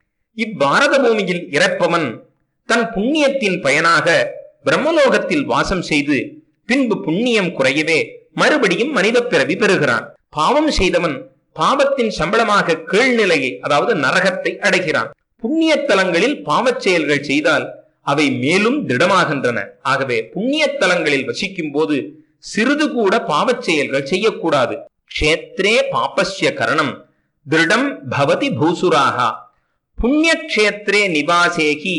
இப்பாரத பூமியில் இறப்பவன் தன் புண்ணியத்தின் பயனாக பிரம்மலோகத்தில் வாசம் செய்து பின்பு புண்ணியம் குறையவே மறுபடியும் மனித பிறவி பெறுகிறான் பாவம் செய்தவன் பாவத்தின் சம்பளமாக கீழ்நிலையை அதாவது நரகத்தை அடைகிறான் புண்ணிய தலங்களில் பாவச் செயல்கள் செய்தால் அவை மேலும் திடமாகின்றன ஆகவே புண்ணிய தலங்களில் வசிக்கும் போது சிறிது கூட பாவச் செயல்கள் செய்யக்கூடாது க்ஷேத்ரே பாபஸ்ய கரணம் திருடம் பவதி பூசுராகா புண்ணிய க்ஷேத்ரே நிவாசேகி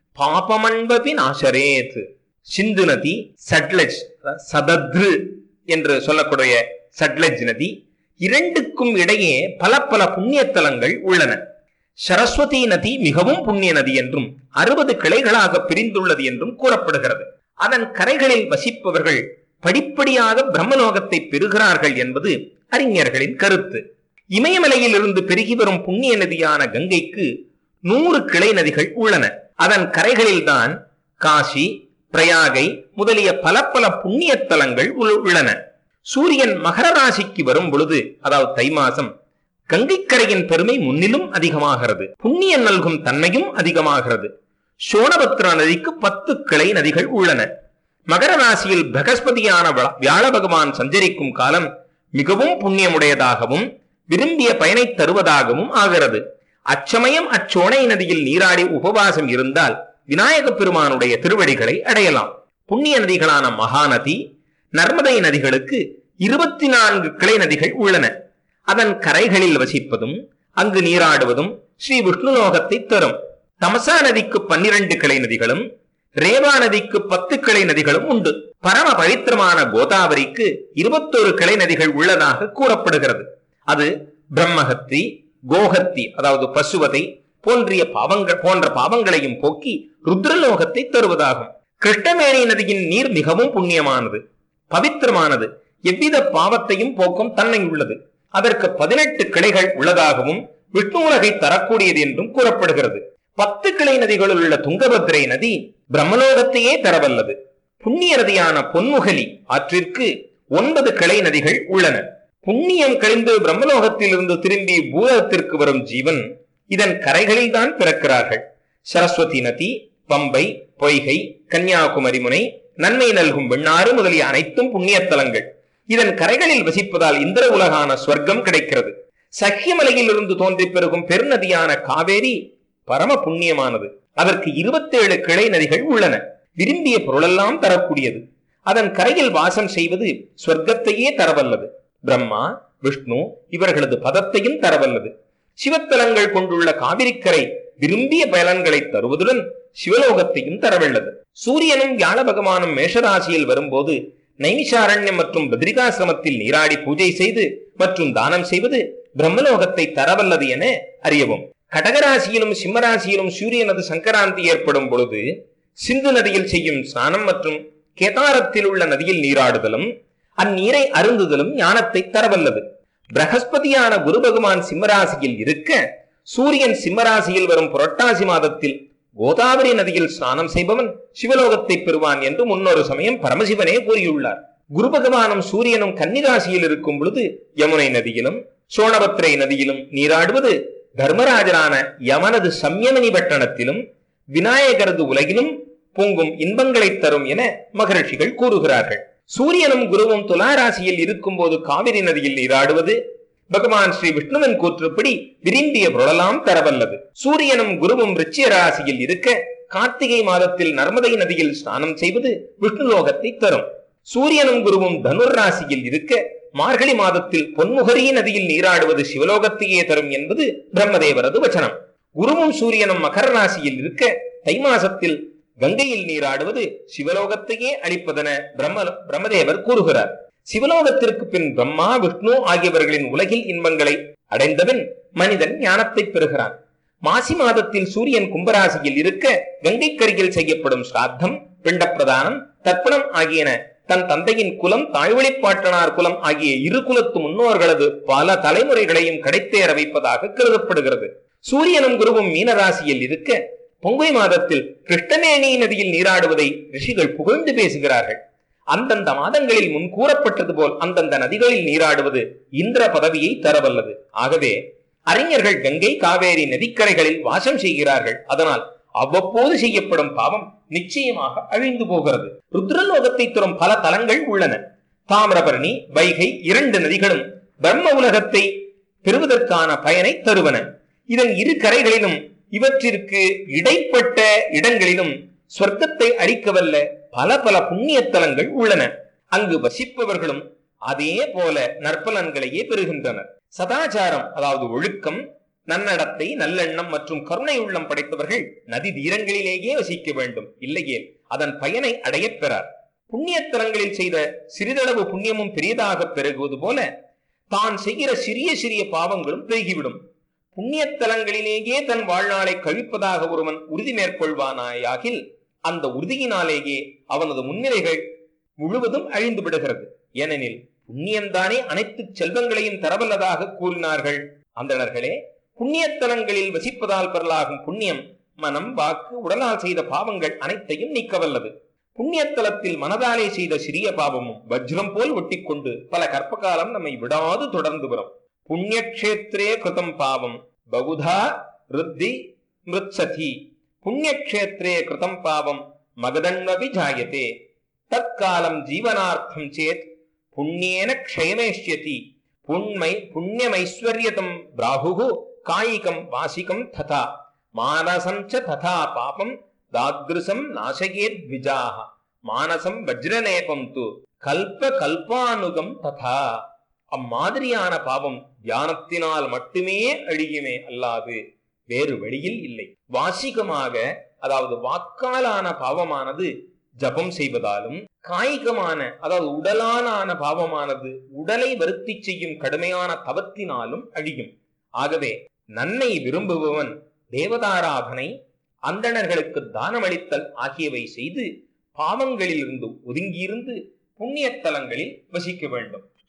பாபமன்பபி நாசரேத் சிந்து நதி சட்லஜ் சதத்ரு என்று சொல்லக்கூடிய சட்லஜ் நதி இரண்டுக்கும் இடையே பல பல புண்ணிய தலங்கள் உள்ளன சரஸ்வதி நதி மிகவும் புண்ணிய நதி என்றும் அறுபது கிளைகளாக பிரிந்துள்ளது என்றும் கூறப்படுகிறது அதன் கரைகளில் வசிப்பவர்கள் படிப்படியாக பிரம்மலோகத்தை பெறுகிறார்கள் என்பது அறிஞர்களின் கருத்து இமயமலையில் இருந்து பெருகி வரும் புண்ணிய நதியான கங்கைக்கு நூறு கிளை நதிகள் உள்ளன அதன் கரைகளில்தான் காசி பிரயாகை முதலிய பல பல புண்ணிய தலங்கள் உள்- உள்ளன சூரியன் மகர ராசிக்கு வரும் பொழுது அதாவது தை மாசம் கங்கைக்கரையின் பெருமை முன்னிலும் அதிகமாகிறது புண்ணியம் நல்கும் தன்மையும் அதிகமாகிறது சோனபத்ரா நதிக்கு பத்து கிளை நதிகள் உள்ளன மகர ராசியில் பிரகஸ்பதியான வ- வியாழ பகவான் சஞ்சரிக்கும் காலம் மிகவும் புண்ணியமுடையதாகவும் விரும்பிய பயனை தருவதாகவும் ஆகிறது அச்சமயம் அச்சோனை நதியில் நீராடி உபவாசம் இருந்தால் விநாயக பெருமானுடைய திருவடிகளை அடையலாம் புண்ணிய நதிகளான மகாநதி நர்மதை நதிகளுக்கு இருபத்தி நான்கு கிளை நதிகள் உள்ளன அதன் கரைகளில் வசிப்பதும் அங்கு நீராடுவதும் ஸ்ரீ விஷ்ணுலோகத்தை தரும் தமசா நதிக்கு பன்னிரண்டு கிளை நதிகளும் ரேவா நதிக்கு பத்து கிளை நதிகளும் உண்டு பரம பவித்திரமான கோதாவரிக்கு இருபத்தோரு கிளை நதிகள் உள்ளதாக கூறப்படுகிறது அது பிரம்மஹத்தி கோஹத்தி அதாவது பசுவதை போன்றிய பாவங்கள் போன்ற பாவங்களையும் போக்கி ருத்ரலோகத்தை தருவதாகும் கிருஷ்ணமேனி நதியின் நீர் மிகவும் புண்ணியமானது பவித்திரமானது எவ்வித பாவத்தையும் போக்கும் தன்மை உள்ளது அதற்கு பதினெட்டு கிளைகள் உள்ளதாகவும் விஷ்ணு உலகை தரக்கூடியது என்றும் கூறப்படுகிறது பத்து கிளை நதிகளுள் உள்ள துங்கபத்திரை நதி பிரம்மலோகத்தையே தரவல்லது புண்ணிய நதியான பொன்முகலி ஆற்றிற்கு ஒன்பது கிளை நதிகள் உள்ளன புண்ணியம் கழிந்து பிரம்மலோகத்தில் இருந்து திரும்பி பூலகத்திற்கு வரும் ஜீவன் இதன் கரைகளில் தான் பிறக்கிறார்கள் சரஸ்வதி நதி பம்பை பொய்கை கன்னியாகுமரி முனை நன்மை நல்கும் வெண்ணாறு முதலிய அனைத்தும் புண்ணியத்தலங்கள் இதன் கரைகளில் வசிப்பதால் இந்திர உலகான ஸ்வர்க்கம் கிடைக்கிறது சக்கியமலையில் இருந்து தோன்றி பெருகும் பெருநதியான காவேரி பரம புண்ணியமானது அதற்கு இருபத்தேழு கிளை நதிகள் உள்ளன விரும்பிய பொருளெல்லாம் தரக்கூடியது அதன் கரையில் வாசம் செய்வது சொர்க்கத்தையே தரவல்லது பிரம்மா விஷ்ணு இவர்களது பதத்தையும் தரவல்லது சிவத்தலங்கள் கொண்டுள்ள காவிரிக்கரை விரும்பிய பலன்களை தருவதுடன் சிவலோகத்தையும் தரவல்லது சூரியனும் வியாழ பகவானும் மேஷராசியில் வரும்போது நைமிஷாரண்யம் மற்றும் பத்ரிகாசிரமத்தில் நீராடி பூஜை செய்து மற்றும் தானம் செய்வது பிரம்மலோகத்தை தரவல்லது என அறியவும் கடகராசியிலும் சிம்மராசியிலும் சூரியனது சங்கராந்தி ஏற்படும் பொழுது சிந்து நதியில் செய்யும் ஸ்நானம் மற்றும் கேதாரத்தில் உள்ள நதியில் நீராடுதலும் அந்நீரை அருந்துதலும் ஞானத்தை தரவல்லது பிரகஸ்பதியான குரு பகவான் சிம்மராசியில் இருக்க சூரியன் சிம்மராசியில் வரும் புரட்டாசி மாதத்தில் கோதாவரி நதியில் ஸ்நானம் செய்பவன் சிவலோகத்தை பெறுவான் என்று முன்னொரு சமயம் பரமசிவனே கூறியுள்ளார் குரு பகவானும் சூரியனும் கன்னிராசியில் இருக்கும் பொழுது யமுனை நதியிலும் சோழபத்திரை நதியிலும் நீராடுவது தர்மராஜரான யமனது சம்யமனி பட்டணத்திலும் விநாயகரது உலகிலும் பொங்கும் இன்பங்களை தரும் என மகரிஷிகள் கூறுகிறார்கள் சூரியனும் குருவும் துலா ராசியில் இருக்கும்போது காவிரி நதியில் நீராடுவது பகவான் ஸ்ரீ விஷ்ணுவின் கூற்றுப்படி விரும்பிய பொருளெல்லாம் தரவல்லது சூரியனும் குருவும் ரிச்சிய ராசியில் இருக்க கார்த்திகை மாதத்தில் நர்மதை நதியில் ஸ்நானம் செய்வது விஷ்ணு லோகத்தை தரும் சூரியனும் குருவும் தனுர் ராசியில் இருக்க மார்கழி மாதத்தில் பொன்முகரி நதியில் நீராடுவது சிவலோகத்தையே தரும் என்பது பிரம்மதேவரது வச்சனம் குருவும் சூரியனும் மகர ராசியில் இருக்க தை மாசத்தில் கங்கையில் நீராடுவது சிவலோகத்தையே அளிப்பதென பிரம்ம பிரம்மதேவர் கூறுகிறார் சிவலோகத்திற்கு பின் பிரம்மா விஷ்ணு ஆகியவர்களின் உலகில் இன்பங்களை அடைந்தபின் மனிதன் ஞானத்தை பெறுகிறான் மாசி மாதத்தில் சூரியன் கும்பராசியில் இருக்க கங்கைக்கரையில் செய்யப்படும் ஸ்ராத்தம் பிண்டப்பிரதானம் தர்ப்பணம் ஆகியன தன் தந்தையின் குலம் தாழ்வழிப்பாட்டனார் குலம் ஆகிய இரு குலத்து முன்னோர்களது பல தலைமுறைகளையும் கடைத்தேற வைப்பதாக கருதப்படுகிறது சூரியனும் குருவும் மீனராசியில் இருக்க பொங்கை மாதத்தில் கிருஷ்ணவேணி நதியில் நீராடுவதை ரிஷிகள் புகழ்ந்து பேசுகிறார்கள் அந்தந்த மாதங்களில் முன் கூறப்பட்டது போல் அந்தந்த நதிகளில் நீராடுவது இந்திர பதவியை தரவல்லது ஆகவே அறிஞர்கள் கங்கை காவேரி நதிக்கரைகளில் வாசம் செய்கிறார்கள் அதனால் அவ்வப்போது செய்யப்படும் பாவம் நிச்சயமாக அழிந்து போகிறது ருத்ரலோகத்தை தரும் பல தலங்கள் உள்ளன தாமிரபரணி வைகை இரண்டு நதிகளும் பிரம்ம உலகத்தை பெறுவதற்கான பயனை தருவன இதன் இரு கரைகளிலும் இவற்றிற்கு இடைப்பட்ட இடங்களிலும் சொர்க்கத்தை அளிக்கவல்ல பல பல புண்ணியத்தலங்கள் உள்ளன அங்கு வசிப்பவர்களும் அதே போல நற்பலன்களையே பெறுகின்றனர் சதாச்சாரம் அதாவது ஒழுக்கம் நன்னடத்தை நல்லெண்ணம் மற்றும் கருணை உள்ளம் படைத்தவர்கள் நதி தீரங்களிலேயே வசிக்க வேண்டும் இல்லையேல் அதன் பயனை அடையப் பெறார் புண்ணியத்தலங்களில் செய்த சிறிதளவு புண்ணியமும் பெரியதாக பெருகுவது போல தான் செய்கிற சிறிய சிறிய பாவங்களும் பெருகிவிடும் புண்ணியத்தலங்களிலேயே தன் வாழ்நாளை கழிப்பதாக ஒருவன் உறுதி மேற்கொள்வானாயாகில் அந்த உறுதியினாலேயே அவனது முன்னிலைகள் முழுவதும் அழிந்து விடுகிறது ஏனெனில் புண்ணியம்தானே அனைத்து செல்வங்களையும் தரவல்லதாக கூறினார்கள் அந்தணர்களே புண்ணியத்தலங்களில் வசிப்பதால் பெறலாகும் புண்ணியம் மனம் வாக்கு உடலால் செய்த பாவங்கள் அனைத்தையும் நீக்கவல்லது புண்ணியத்தலத்தில் மனதாலே செய்த சிறிய பாவமும் வஜ்ரம் போல் ஒட்டிக்கொண்டு பல கற்பகாலம் நம்மை விடாது தொடர்ந்து வரும் புண்ணியக்ஷேத்ரே கிருதம் பாவம் பகுதா ருத்தி மிருத்சதி புண்ணியக்ஷேத்ரே கிருதம் பாவம் மகதன்வபி ஜாயதே தற்காலம் ஜீவனார்த்தம் சேத் புண்ணியேன க்ஷயமேஷ்யதி புண்மை புண்ணியமைஸ்வர்யதம் பிராகு காயிகம் வாசிகம் ததா மானசம் ச ததா பாபம் தாத்ருசம் நாசயேத் த்விஜாக மானசம் வஜ்ரலேபம் து கல்ப கல்பானுகம் ததா அம்மாதிரியான பாவம் தியானத்தினால் மட்டுமே அழியுமே அல்லாது வேறு வழியில் இல்லை வாசிகமாக அதாவது வாக்காலான பாவமானது ஜபம் செய்வதாலும் காய்கமான அதாவது உடலாலான பாவமானது உடலை வருத்தி செய்யும் கடுமையான தவத்தினாலும் அழியும் ஆகவே நன்மை விரும்புபவன் தேவதாராதனை அந்தணர்களுக்கு தானமளித்தல் ஆகியவை செய்து பாவங்களிலிருந்து ஒதுங்கியிருந்து புண்ணியத்தலங்களில் வசிக்க வேண்டும்